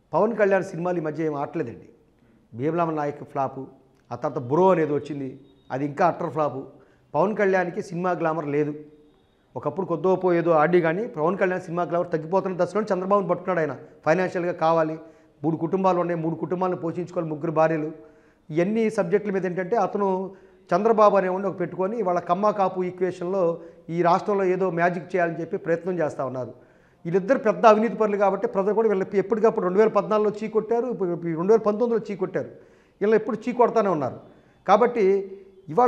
పవన్ కళ్యాణ్ సినిమాలు ఈ మధ్య ఏం ఆడలేదండి భీమరామ నాయక్ ఫ్లాపు ఆ తర్వాత బ్రో అనేది వచ్చింది అది ఇంకా అట్టర్ ఫ్లాపు పవన్ కళ్యాణ్కి సినిమా గ్లామర్ లేదు ఒకప్పుడు కొద్దో పోయేదో ఆడి కానీ పవన్ కళ్యాణ్ సినిమా గ్లామర్ తగ్గిపోతున్న దశలో చంద్రబాబుని పట్టుకున్నాడు ఆయన ఫైనాన్షియల్గా కావాలి మూడు కుటుంబాలు ఉన్నాయి మూడు కుటుంబాలను పోషించుకోవాలి ముగ్గురు భార్యలు ఇవన్నీ సబ్జెక్టుల మీద ఏంటంటే అతను చంద్రబాబు అనేవాడిని ఒక పెట్టుకొని వాళ్ళ కమ్మ కాపు ఈక్వేషన్లో ఈ రాష్ట్రంలో ఏదో మ్యాజిక్ చేయాలని చెప్పి ప్రయత్నం చేస్తూ ఉన్నారు వీళ్ళిద్దరు పెద్ద అవినీతి పరులు కాబట్టి ప్రజలు కూడా వీళ్ళకి ఎప్పటికప్పుడు రెండు వేల పద్నాలుగులో చీ కొట్టారు ఇప్పుడు రెండు వేల పంతొమ్మిదిలో చీ కొట్టారు వీళ్ళు ఎప్పుడు చీ కొడతానే ఉన్నారు కాబట్టి ఇవాళ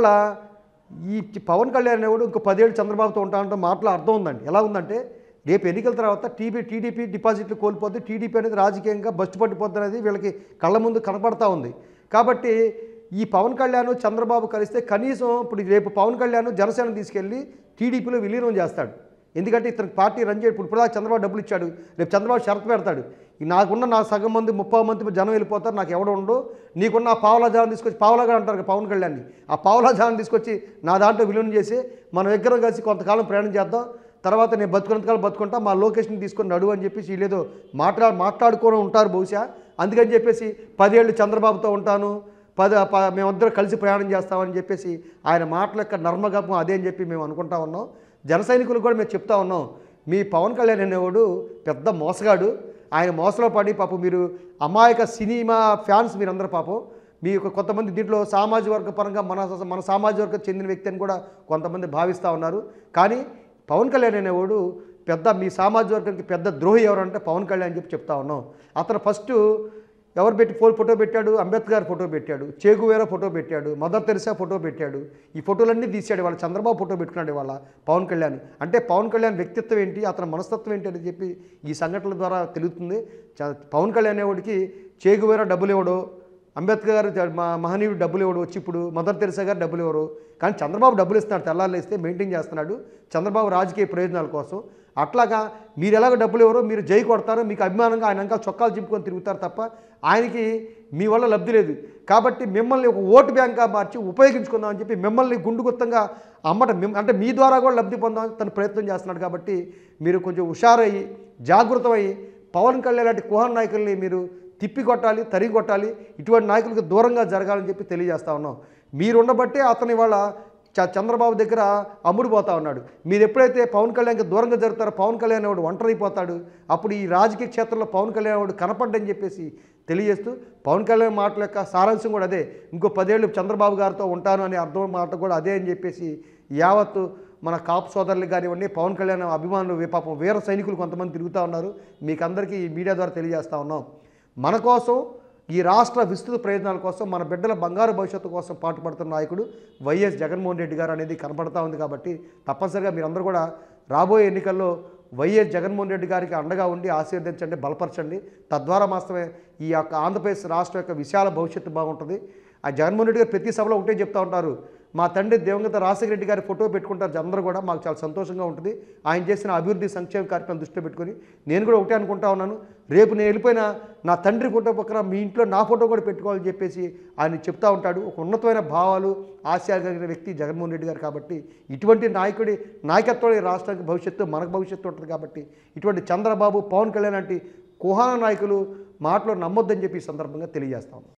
ఈ చి- పవన్ కళ్యాణ్ అనేవాడు ఇంకో పదేళ్ళు చంద్రబాబుతో ఉంటానంటే మాటలో అర్థం ఉందండి ఎలా ఉందంటే రేపు ఎన్నికల తర్వాత టీబీ టీడీపీ డిపాజిట్లు కోల్పోతే టీడీపీ అనేది రాజకీయంగా బస్టు పట్టిపోద్ది అనేది వీళ్ళకి కళ్ళ ముందు కనపడతా ఉంది కాబట్టి ఈ పవన్ కళ్యాణ్ చంద్రబాబు కలిస్తే కనీసం ఇప్పుడు రేపు పవన్ కళ్యాణ్ జనసేన తీసుకెళ్ళి టీడీపీలో విలీనం చేస్తాడు ఎందుకంటే ఇతనికి పార్టీ రన్ చేయడు ఇప్పుడు ఇప్పుడు చంద్రబాబు డబ్బులు ఇచ్చాడు రేపు చంద్రబాబు షరతు పెడతాడు ఈ నాకున్న నా సగం మంది ముప్పై మంది జనం వెళ్ళిపోతారు నాకు ఎవడు ఉండడు నీకున్న ఆ పావులా జానం తీసుకొచ్చి పావులాగా అంటారు కదా పవన్ కళ్యాణ్ని ఆ పావులా జానం తీసుకొచ్చి నా దాంట్లో విలీనం చేసి మనం ఇద్దరం కలిసి కొంతకాలం ప్రయాణం చేద్దాం తర్వాత నేను బతుకున్నంతకాలం బతుకుంటా మా లొకేషన్ తీసుకొని నడువు అని చెప్పేసి వీళ్ళేదో మాట్లా మాట్లాడుకొని ఉంటారు బహుశా అందుకని చెప్పేసి పదేళ్ళు చంద్రబాబుతో ఉంటాను పద ప మేమిద్దరం కలిసి ప్రయాణం చేస్తామని చెప్పేసి ఆయన మాటల యొక్క నర్మగపం అదే అని చెప్పి మేము అనుకుంటా ఉన్నాం జన సైనికులు కూడా మేము చెప్తా ఉన్నాం మీ పవన్ కళ్యాణ్ అనేవాడు పెద్ద మోసగాడు ఆయన మోసలో పడి పాపం మీరు అమాయక సినిమా ఫ్యాన్స్ మీరందరూ పాపం మీ యొక్క కొంతమంది దీంట్లో సామాజిక వర్గ పరంగా మన మన సామాజిక వర్గం చెందిన వ్యక్తి అని కూడా కొంతమంది భావిస్తూ ఉన్నారు కానీ పవన్ కళ్యాణ్ అనేవాడు పెద్ద మీ సామాజిక వర్గానికి పెద్ద ద్రోహి ఎవరంటే పవన్ కళ్యాణ్ అని చెప్పి చెప్తా ఉన్నాం అతను ఫస్ట్ ఎవరు పెట్టి ఫోన్ ఫోటో పెట్టాడు అంబేద్కర్ ఫోటో పెట్టాడు చేగువేరా ఫోటో పెట్టాడు మదర్ తెరిసా ఫోటో పెట్టాడు ఈ ఫోటోలన్నీ తీసాడు వాళ్ళ చంద్రబాబు ఫోటో పెట్టుకున్నాడు వాళ్ళ పవన్ కళ్యాణ్ అంటే పవన్ కళ్యాణ్ వ్యక్తిత్వం ఏంటి అతని మనస్తత్వం ఏంటి అని చెప్పి ఈ సంఘటనల ద్వారా తెలుగుతుంది చ- పవన్ కళ్యాణ్ అనేవాడికి చేగువేరా డబ్బులు ఇవ్వడు అంబేద్కర్ గారు జ- మా మహనీయుడు డబ్బులు ఇవ్వడు వచ్చి ఇప్పుడు మదర్ తెరిసా గారు డబ్బులు ఇవ్వరు కానీ చంద్రబాబు డబ్బులు ఇస్తున్నాడు తెల్లారులు ఇస్తే మెయింటైన్ చేస్తున్నాడు చంద్రబాబు రాజకీయ ప్రయోజనాల కోసం అట్లాగా మీరు ఎలాగ డబ్బులు ఎవరో మీరు జై కొడతారో మీకు అభిమానంగా ఆయన ఇంకా చొక్కాలు చింపుకొని తిరుగుతారు తప్ప ఆయనకి మీ వల్ల లబ్ధి లేదు కాబట్టి మిమ్మల్ని ఒక ఓటు బ్యాంక్గా మార్చి ఉపయోగించుకుందామని చెప్పి మిమ్మల్ని గుండు గుత్తంగా అమ్మటం మిమ్- అంటే మీ ద్వారా కూడా లబ్ధి పొందామని తను ప్రయత్నం చేస్తున్నాడు కాబట్టి మీరు కొంచెం హుషారయ్యి జాగృతమై పవన్ కళ్యాణ్ లాంటి కుహాన్ నాయకుల్ని మీరు తిప్పి కొట్టాలి తరిగి కొట్టాలి ఇటువంటి నాయకులకు దూరంగా జరగాలని చెప్పి తెలియజేస్తా ఉన్నాం మీరు ఉండబట్టే అతని వాళ్ళ చ- చంద్రబాబు దగ్గర అమ్ముడుపోతా ఉన్నాడు మీరు ఎప్పుడైతే పవన్ కళ్యాణ్కి దూరంగా జరుగుతారో పవన్ కళ్యాణ్ వాడు ఒంటరైపోతాడు అప్పుడు ఈ రాజకీయ క్షేత్రంలో పవన్ కళ్యాణ్ వాడు కనపడ్డని చెప్పేసి తెలియజేస్తూ పవన్ కళ్యాణ్ మాటల యొక్క సారాంశం కూడా అదే ఇంకో పదేళ్ళు చంద్రబాబు గారితో ఉంటాను అనే అర్థం మాట కూడా అదే అని చెప్పేసి యావత్తు మన కాపు సోదరులు కానివ్వండి పవన్ కళ్యాణ్ అభిమానులు వీ- పాపం వీర సైనికులు కొంతమంది తిరుగుతూ ఉన్నారు మీకు అందరికీ ఈ మీడియా ద్వారా తెలియజేస్తా ఉన్నాం మన కోసం ఈ రాష్ట్ర విస్తృత ప్రయోజనాల కోసం మన బిడ్డల బంగారు భవిష్యత్తు కోసం పాటుపడుతున్న నాయకుడు వైఎస్ జగన్మోహన్ రెడ్డి గారు అనేది కనపడతా ఉంది కాబట్టి తప్పనిసరిగా మీరందరూ కూడా రాబోయే ఎన్నికల్లో వైఎస్ జగన్మోహన్ రెడ్డి గారికి అండగా ఉండి ఆశీర్వదించండి బలపరచండి తద్వారా మాత్రమే ఈ యొక్క ఆంధ్రప్రదేశ్ రాష్ట్రం యొక్క విశాల భవిష్యత్తు బాగుంటుంది ఆ జగన్మోహన్ రెడ్డి గారు ప్రతి సభలో ఒకటే చెప్తా ఉంటారు మా తండ్రి దివంగత రాజశేఖర రెడ్డి గారి ఫోటో పెట్టుకుంటారు అందరూ కూడా మాకు చాలా సంతోషంగా ఉంటుంది ఆయన చేసిన అభివృద్ధి సంక్షేమ కార్యక్రమం దృష్టిలో పెట్టుకొని నేను కూడా ఒకటే అనుకుంటా ఉన్నాను రేపు నేను వెళ్ళిపోయిన నా తండ్రి ఫోటో పక్కన మీ ఇంట్లో నా ఫోటో కూడా పెట్టుకోవాలని చెప్పేసి ఆయన చెప్తా ఉంటాడు ఒక ఉన్నతమైన భావాలు ఆశయాలు కలిగిన వ్యక్తి జగన్మోహన్ రెడ్డి గారు కాబట్టి ఇటువంటి నాయకుడి నాయకత్వం ఈ రాష్ట్రానికి భవిష్యత్తు మనకు భవిష్యత్తు ఉంటుంది కాబట్టి ఇటువంటి చంద్రబాబు పవన్ కళ్యాణ్ లాంటి కుహాన నాయకులు మాటలో నమ్మొద్దని చెప్పి ఈ సందర్భంగా తెలియజేస్తాం